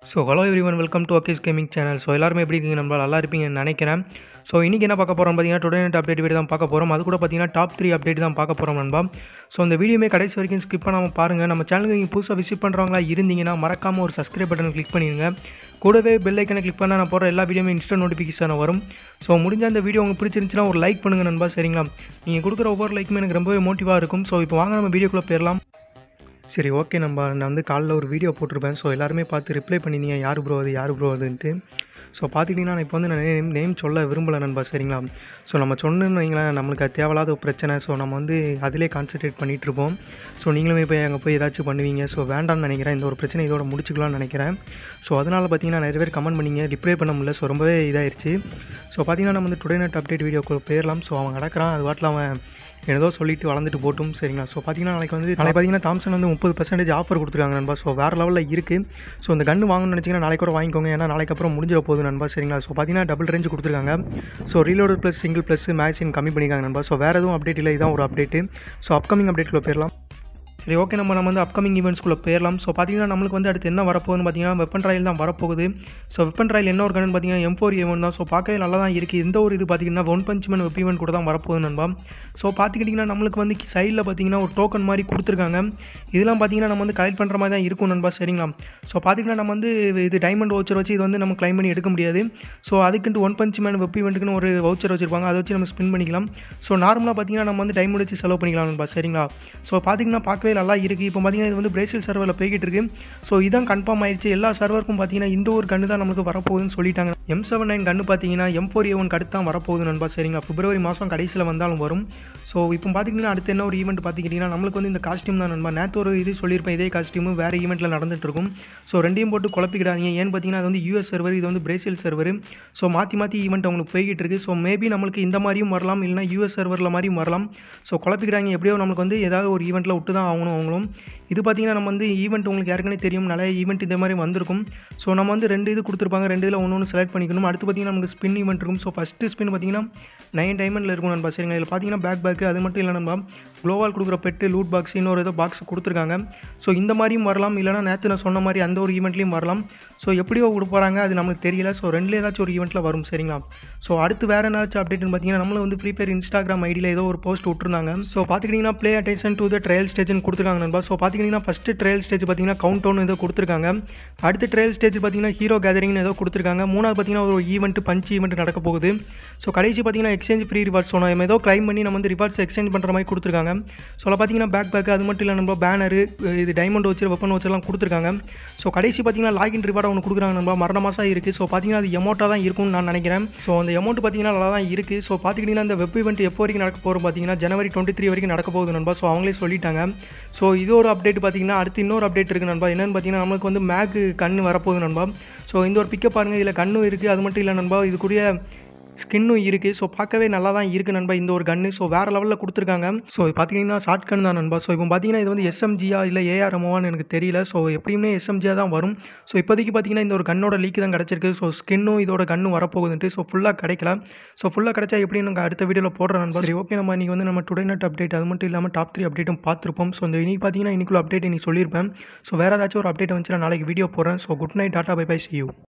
so hello everyone welcome to okay's gaming channel so எல்லாருமே எப்படி இருக்கீங்க நம்ம நல்லா இருப்பீங்கன்னு நினைக்கிறேன் ஸோ இன்றைக்கி என்ன பார்க்க போகிறோம் பார்த்தீங்கன்னா டுடே நெட் அப்டேட் வீடியோ தான் பார்க்க போகிறோம் அது கூட பார்த்தீங்கன்னா டாப் த்ரீ அப்டேட் தான் பார்க்க போகிறோம் நண்பா ஸோ இந்த வீடியோமே கடைசி வரைக்கும் ஸ்கிப் பண்ணாமல் பாருங்கள் நம்ம சேனலுக்கு நீங்கள் புதுசாக விசிட் பண்ணுறவங்களா இருந்தீங்கன்னா மறக்காமல் ஒரு சப்ஸ்கிரைப் பட்டன் கிளிக் பண்ணிடுங்க கூடவே பெல் ஐக்கனை கிளிக் பண்ணால் நான் போடுற எல்லா வீடியோமே இன்ஸ்டன்ட் நோட்டிஃபிகேஷன் வரும் ஸோ முடிஞ்ச அந்த வீடியோ உங்களுக்கு பிடிச்சிருந்துச்சுன்னா ஒரு லைக் பண்ணுங்கள் நண்பா சரிங்களா நீங்கள் கொடுக்குற ஒவ்வொரு லைக்குமே எனக்கு ரொம்பவே மோட்டிவாக இருக்கும் ஸோ இப்போ வாங்க நம்ம வீடியோக்குள்ளே போயிடலாம் சரி ஓகே நம்ம நான் வந்து காலைல ஒரு வீடியோ போட்டிருப்பேன் ஸோ எல்லாருமே பார்த்து ரிப்ளை பண்ணியிருந்தீங்க யார் ப்ரோ அது யார் ப்ரோ அதுன்ட்டு ஸோ பார்த்துக்கிட்டிங்கன்னா நான் இப்போ வந்து நான் நேம் நேம் சொல்ல விரும்பலை நண்பா சரிங்களா ஸோ நம்ம சொன்னோன்னு வைங்களேன் நம்மளுக்கு அது தேவையில்லாத ஒரு பிரச்சனை ஸோ நம்ம வந்து அதிலே கான்சென்ட்ரேட் பண்ணிகிட்ருப்போம் ஸோ நீங்களுமே போய் அங்கே போய் ஏதாச்சும் பண்ணுவீங்க ஸோ வேண்டாம்னு நினைக்கிறேன் இந்த ஒரு பிரச்சனை இதோட முடிச்சுக்கலாம்னு நினைக்கிறேன் ஸோ அதனால் பார்த்தீங்கன்னா நிறைய பேர் கமெண்ட் பண்ணிங்க ரிப்ளை பண்ண முடியல ஸோ ரொம்பவே இதாயிருச்சு ஸோ பார்த்தீங்கன்னா நம்ம வந்து டுடே நெட் அப்டேட் வீடியோக்கு போயிடலாம் ஸோ அவன் நடக்கிறான் அது வாட்டில் அவன் ஏதோ சொல்லிட்டு வளர்ந்துட்டு போட்டும் சரிங்களா ஸோ பார்த்தீங்கன்னா நாளைக்கு வந்து நாளைக்கு பார்த்தீங்கன்னா தாம்சன் வந்து முப்பது பர்சன்டேஜ் ஆஃபர் கொடுத்துருக்காங்க நண்பா ஸோ வேறு லெவலில் இருக்குது ஸோ இந்த கன்று வாங்கணும்னு நினச்சிங்கன்னா நாளைக்கு கூட வாங்கிக்கோங்க ஏன்னா நாளைக்கு அப்புறம் முடிஞ்சிட போகுது நண்பா சரிங்களா ஸோ பார்த்தீங்கன்னா டபுள் ரேஞ்ச் கொடுத்துருக்காங்க so reloader plus single plus மேக்ஸின் கம்மி பண்ணியிருக்காங்க நண்பா ஸோ வேறு எதுவும் அப்டேட் இல்லை இதான் ஒரு அப்டேட்டு ஸோ அப்கமிங் அப்டேட்டில் போயிடலாம் சரி ஓகே நம்ம நம்ம வந்து அப்கமிங் ஈவெண்ட்ஸ்குள்ளே போயிடலாம் ஸோ பார்த்தீங்கன்னா நம்மளுக்கு வந்து அடுத்து என்ன வரப்போகுதுன்னு பார்த்தீங்கன்னா வெப்பன் ட்ரையல் தான் வரப்போகுது ஸோ வெப்பன் ட்ரையல் என்ன ஒரு கன்னு பார்த்தீங்கன்னா எம் ஃபோர் ஈவெண்ட் தான் ஸோ பார்க்கவே நல்லா தான் இருக்குது எந்த ஒரு இது பார்த்தீங்கன்னா one punch man web event கூட தான் வரப்போகுது நண்பா ஸோ பார்த்துக்கிட்டிங்கன்னா நம்மளுக்கு வந்து சைடில் பார்த்தீங்கன்னா ஒரு டோக்கன் மாதிரி கொடுத்துருக்காங்க இதெல்லாம் பார்த்தீங்கன்னா நம்ம வந்து கலெக்ட் பண்ணுற மாதிரி தான் இருக்கும் நண்பா சரிங்களா ஸோ பார்த்திங்கன்னா நம்ம வந்து இது டைமண்ட் வவுச்சர் வச்சு இது வந்து நம்ம கிளைம் பண்ணி எடுக்க முடியாது ஸோ அதுக்குன்ட்டு ஒன் பஞ்ச் மேன் வெப் ஈவெண்ட்டுக்குன்னு ஒரு வவுச்சர் வச்சிருப்பாங்க அதை வச்சு நம்ம ஸ்பின் பண்ணிக்கலாம் ஸோ நார்மலாக பார்த்தீங்கன்னா நம்ம வந்து டைமண்ட் வச்சு செலவு பண்ணிக்கலாம் நண்பா சரிங்களா ஸோ பார்த்திங்கன்னா பார்க்கவே நல்லா இருக்குது இப்போ பார்த்தீங்கன்னா இது வந்து பிரேசில் சர்வரில் போய்கிட்டு இருக்கு ஸோ இதான் கன்ஃபார்ம் ஆயிடுச்சு எல்லா சர்வருக்கும் பார்த்தீங்கன்னா இந்த ஒரு கன்று தான் நமக்கு வரப்போகுதுன்னு சொல்லிட்டாங்க எம் செவன் நைன் கன்று பார்த்தீங்கன்னா எம் ஃபோர் ஏவன் அடுத்து தான் வரப்போகுது நண்பா சரிங்களா பிப்ரவரி மாதம் கடைசியில் வந்தாலும் வரும் ஸோ இப்போ பார்த்திங்கன்னா அடுத்து என்ன ஒரு ஈவெண்ட் பார்த்துக்கிட்டிங்கன்னா நம்மளுக்கு வந்து இந்த காஸ்டியூம் தான் நண்பா நேற்று ஒரு இது சொல்லியிருப்பேன் இதே காஸ்டியூமும் வேறு ஈவெண்ட்டில் நடந்துட்டு இருக்கும் ஸோ ரெண்டையும் போட்டு குழப்பிக்கிடாதீங்க ஏன்னு பார்த்தீங்கன்னா அது வந்து யூஎஸ் சர்வர் இது வந்து பிரேசில் சர்வர் ஸோ மாற்றி மாற்றி ஈவெண்ட் அவங்களுக்கு போய்கிட்டு இருக்குது ஸோ மேபி நம்மளுக்கு இந்த மாதிரியும் வரலாம் இல்லைனா யூஎஸ் சர்வரில் மாதிரியும் வரலாம் ஸோ குழப்பிக்கிறாங்க எப்படியோ நம்மளுக்கு வந்து ஏதாவது ஒரு ஈவெண்ட்டில் விட்டு தான் ஆகணும் அவங்களும் இது பார்த்திங்கன்னா நம்ம வந்து ஈவெண்ட் உங்களுக்கு ஏற்கனவே தெரியும் நிறைய ஈவெண்ட் இந்த மாதிரி வந்திருக்கும் ஸோ நம்ம வந்து ரெண்டு இது கொடுத்துருப்பாங்க ரெண்டு இதில் ஒன்று ஒன்று செலக்ட் பண்ணிக்கணும் அடுத்து பார்த்திங்கன்னா நமக்கு ஸ்பின் ஈவெண்ட் இருக்கும் ஸோ ஃபஸ்ட்டு ஸ்பின் பார்த்திங்கன்னா நைன் டைமண்டில் இருக்கும் நண்பா சரிங்க இதில் பார்த்தீங்கன்னா பேக் பேக்கு அது மட்டும் இல்லை நண்பா க்ளோவால் கொடுக்குற பெட்டு லூட் பாக்ஸ் இன்னொரு ஏதோ பாக்ஸ் கொடுத்துருக்காங்க ஸோ இந்த மாதிரியும் வரலாம் இல்லைனா நேற்று நான் சொன்ன மாதிரி அந்த ஒரு ஈவெண்ட்லேயும் வரலாம் ஸோ எப்படியோ கொடுக்க போகிறாங்க அது நமக்கு தெரியல ஸோ ரெண்டில் ஏதாச்சும் ஒரு ஈவெண்ட்டில் வரும் சரிங்களா ஸோ அடுத்து வேறு ஏதாச்சும் அப்டேட்னு பார்த்தீங்கன்னா நம்மளும் வந்து ஃப்ரீ ஃபயர் இன்ஸ்டாகிராம் ஐடியில் ஏதோ ஒரு போஸ்ட் விட்டுருந்தாங்க ஸோ பார்த்துக்கிட்டிங்கன்னா play attention to the trial ஸ்டேஜ்னு கொடுத்துருக்காங்க நண்பா ஸோ பார்த்துக்கிட்டிங்கன்னா ஃபஸ்ட்டு ட்ரையல் ஸ்டேஜ் பார்த்தீங்கன்னா கவுண்ட் டவுன் ஏதோ கொடுத்துருக்காங்க அடுத்து ட்ரையல் ஸ்டேஜ் பார்த்தீங்கன்னா ஹீரோ கேதரிங்னு ஏதோ கொடுத்துருக்காங்க மூணாவது பார்த்தீங்கன்னா ஒரு ஈவெண்ட் பஞ்ச் ஈவெண்ட் நடக்க போகுது ஸோ கடைசி பார்த்தீங்கன்னா எக்ஸ்சேஞ்ச் ஃப்ரீ ரிவார்ட்ஸ் ஸோ நம்ம ஏதோ கிளைம் பண்ணி நம்ம வந்து ரிவார்ட்ஸ் எக்ஸ்சேஞ்ச் பண்ணுற மாதிரி கொடுத்துருக்காங்க ஸோ பார்த்தீங்கன்னா பேக் பேக் அது மட்டும் இல்லை நம்ம பேனரு இது டைமண்ட் வச்சு வெப்பன் வச்சுலாம் கொடுத்துருக்காங்க ஸோ கடைசி பார்த்தீங்கன்னா லாகின் ரிவார்ட் ஒன்று கொடுக்குறாங்க நம்ம மரண மாதம் இருக்குது ஸோ பார்த்தீங்கன்னா அது எமௌண்ட்டாக தான் இருக்கும்னு நான் நினைக்கிறேன் ஸோ அந்த எமௌண்ட் பார்த்தீங்கன்னா நல்லா தான் இருக்குது ஸோ பார்த்துக்கிட்டிங்கன்னா இந்த வெப் இவெண்ட் எப்போ வரைக்கும் நடக்க போகிறோம் பார்த்தீங்கன்னா ஜனவரி டுவெண்ட்டி த்ரீ வரைக்கும் நடக்க போகுது நண்பா ஸோ அவங்களே சொல்லிட்டாங்க ஸோ இது ஒரு அப்டேட் பார்த்தீங்கன்னா அடுத்து இன்னொரு அப்டேட் இருக்குது நண்பா என்னென்னு பார்த்தீங்கன்னா நம்மளுக்கு வந்து மேக் கன்று வரப்போகுது நண்பா ஸோ இந்த ஒரு பிக்கப் பாருங்கள் இதில் கண்ணும் இருக்குது அது மட்டும் இல்லை நண்பா இதுக்குரிய ஸ்கின்னும் இருக்குது ஸோ பார்க்கவே நல்லா தான் இருக்குது நண்பா இந்த ஒரு கன்று ஸோ வேறு லெவலில் கொடுத்துருக்காங்க ஸோ பார்த்தீங்கன்னா ஷார்ட் கன் தான் நண்பா ஸோ இப்போ பார்த்தீங்கன்னா இது வந்து எஸ்எம்ஜியா இல்லை ஏஆர்எம்ஓவான்னு எனக்கு தெரியல ஸோ எப்படியுமே எஸ்எம்ஜியாக தான் வரும் ஸோ இப்போதைக்கு பார்த்தீங்கன்னா இந்த ஒரு கண்ணோட லீக் தான் கிடச்சிருக்கு ஸோ ஸ்கின்னும் இதோட கன்னும் வரப்போகுதுன்ட்டு ஸோ ஃபுல்லாக கிடைக்கல ஸோ ஃபுல்லாக கிடைச்சா எப்படி நாங்கள் அடுத்த வீடியோவில் போடுற நண்பா சரி ஓகே நம்ம இன்றைக்கி வந்து நம்ம டுடே நெட் அப்டேட் அது மட்டும் இல்லாமல் டாப் த்ரீ அப்டேட்டும் பார்த்துருப்போம் ஸோ இந்த இன்னைக்கு பார்த்தீங்கன்னா இன்னைக்குள்ள அப்டேட் நீ சொல்லியிருப்பேன் ஸோ வேறு ஏதாச்சும் ஒரு அப்டேட் வந்துச்சுன்னா நாளைக்கு வீடியோ போடுறேன் so good night tata bye bye see you